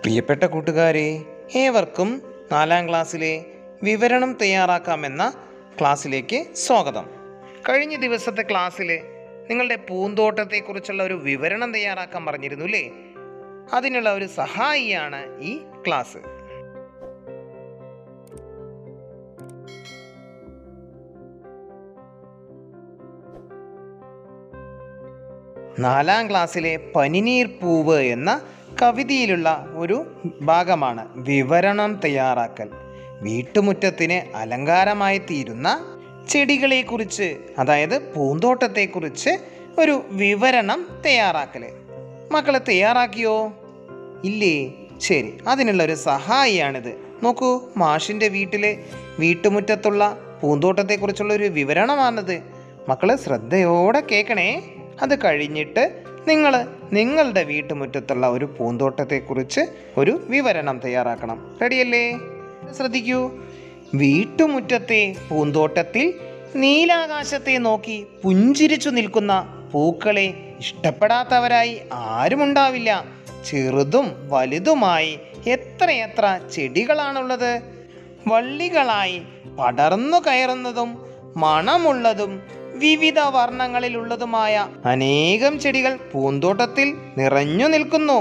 പ്രിയപ്പെട്ട കൂട്ടുകാരെ ഏവർക്കും നാലാം ക്ലാസ്സിലെ വിവരണം തയ്യാറാക്കാമെന്ന ക്ലാസ്സിലേക്ക് സ്വാഗതം കഴിഞ്ഞ ദിവസത്തെ ക്ലാസ്സിൽ നിങ്ങളുടെ പൂന്തോട്ടത്തെക്കുറിച്ചുള്ള ഒരു വിവരണം തയ്യാറാക്കാൻ പറഞ്ഞിരുന്നു അല്ലേ അതിനുള്ള ഒരു സഹായിയാണ് ഈ ക്ലാസ് നാലാം ക്ലാസ്സിലെ പനിനീർ പൂവ് എന്ന കവിതയിലുള്ള ഒരു ഭാഗമാണ് വിവരണം തയ്യാറാക്കൽ വീട്ടുമുറ്റത്തിന് അലങ്കാരമായി തീരുന്ന ചെടികളെക്കുറിച്ച് അതായത് പൂന്തോട്ടത്തെക്കുറിച്ച് ഒരു വിവരണം തയ്യാറാക്കൽ മക്കളെ തയ്യാറാക്കിയോ ഇല്ലേ ശരി അതിനുള്ള ഒരു സഹായിയാണിത് നോക്കൂ മാഷിൻ്റെ വീട്ടിലെ വീട്ടുമുറ്റത്തുള്ള പൂന്തോട്ടത്തെക്കുറിച്ചുള്ള ഒരു വിവരണമാണിത് മക്കൾ ശ്രദ്ധയോടെ കേൾക്കണേ അത് കഴിഞ്ഞിട്ട് നിങ്ങൾ നിങ്ങളുടെ വീട്ടുമുറ്റത്തുള്ള ഒരു പൂന്തോട്ടത്തെക്കുറിച്ച് ഒരു വിവരണം തയ്യാറാക്കണം റെഡിയല്ലേ ശ്രദ്ധിക്കൂ വീട്ടുമുറ്റത്തെ പൂന്തോട്ടത്തിൽ നീലാകാശത്തെ നോക്കി പുഞ്ചിരിച്ചു നിൽക്കുന്ന പൂക്കളെ ഇഷ്ടപ്പെടാത്തവരായി ആരുമുണ്ടാവില്ല ചെറുതും വലുതുമായി എത്രയെത്ര ചെടികളാണുള്ളത് വള്ളികളായി പടർന്നു കയറുന്നതും മണമുള്ളതും വിവിധ വർണ്ണങ്ങളിലുള്ളതുമായ അനേകം ചെടികൾ പൂന്തോട്ടത്തിൽ നിറഞ്ഞു നിൽക്കുന്നു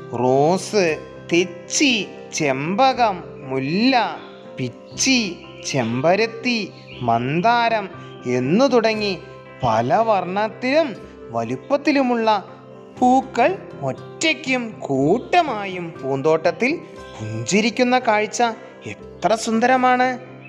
റോസ് തെച്ചി ചെമ്പകം മുല്ല പിച്ചി ചെമ്പരത്തി മന്ദാരം എന്നു തുടങ്ങി പല വർണ്ണത്തിലും വലുപ്പത്തിലുമുള്ള പൂക്കൾ ഒറ്റയ്ക്കും കൂട്ടമായും പൂന്തോട്ടത്തിൽ പുഞ്ചിരിക്കുന്ന കാഴ്ച എത്ര സുന്ദരമാണ്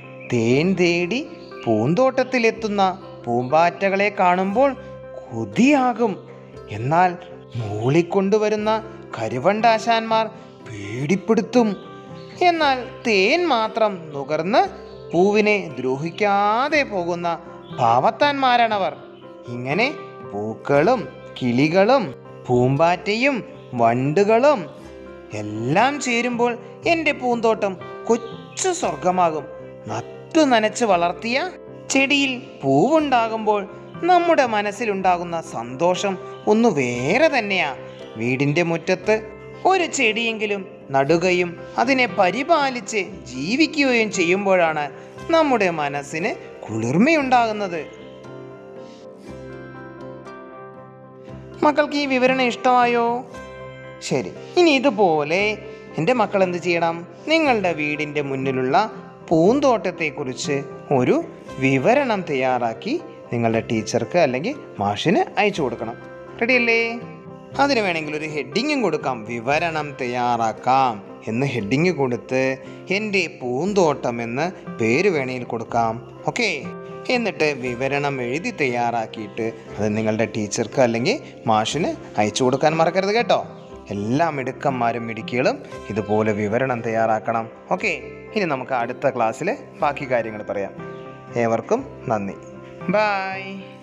തേൻ തേടി പൂന്തോട്ടത്തിലെത്തുന്ന പൂമ്പാറ്റകളെ കാണുമ്പോൾ കൊതിയാകും എന്നാൽ മൂളിക്കൊണ്ടുവരുന്ന കരുവണ്ടാശാന്മാർ പേടിപ്പെടുത്തും എന്നാൽ തേൻ മാത്രം നുകർന്ന് പൂവിനെ ദ്രോഹിക്കാതെ പോകുന്ന പാവത്താന്മാരാണവർ ഇങ്ങനെ പൂക്കളും കിളികളും പൂമ്പാറ്റയും വണ്ടുകളും എല്ലാം ചേരുമ്പോൾ എൻ്റെ പൂന്തോട്ടം കൊച്ചു സ്വർഗമാകും നട്ടു നനച്ച് വളർത്തിയ ചെടിയിൽ പൂവുണ്ടാകുമ്പോൾ നമ്മുടെ മനസ്സിലുണ്ടാകുന്ന സന്തോഷം ഒന്ന് വേറെ തന്നെയാ വീടിൻ്റെ മുറ്റത്ത് ഒരു ചെടിയെങ്കിലും നടുകയും അതിനെ പരിപാലിച്ച് ജീവിക്കുകയും ചെയ്യുമ്പോഴാണ് നമ്മുടെ മനസ്സിന് കുളിർമയുണ്ടാകുന്നത് മക്കൾക്ക് ഈ വിവരണം ഇഷ്ടമായോ ശരി ഇനി ഇതുപോലെ എൻ്റെ മക്കൾ എന്ത് ചെയ്യണം നിങ്ങളുടെ വീടിൻ്റെ മുന്നിലുള്ള പൂന്തോട്ടത്തെക്കുറിച്ച് ഒരു വിവരണം തയ്യാറാക്കി നിങ്ങളുടെ ടീച്ചർക്ക് അല്ലെങ്കിൽ മാഷിന് അയച്ചു കൊടുക്കണം റെഡിയല്ലേ അതിന് വേണമെങ്കിൽ ഒരു ഹെഡിങ്ങും കൊടുക്കാം വിവരണം തയ്യാറാക്കാം എന്ന് ഹെഡിങ് കൊടുത്ത് എൻ്റെ പൂന്തോട്ടം എന്ന് പേര് വേണമെങ്കിൽ കൊടുക്കാം ഓക്കെ എന്നിട്ട് വിവരണം എഴുതി തയ്യാറാക്കിയിട്ട് അത് നിങ്ങളുടെ ടീച്ചർക്ക് അല്ലെങ്കിൽ മാഷിന് അയച്ചു കൊടുക്കാൻ മറക്കരുത് കേട്ടോ എല്ലാ മിടുക്കന്മാരും മിടുക്കികളും ഇതുപോലെ വിവരണം തയ്യാറാക്കണം ഓക്കെ ഇനി നമുക്ക് അടുത്ത ക്ലാസ്സിൽ ബാക്കി കാര്യങ്ങൾ പറയാം ഏവർക്കും നന്ദി ബായ്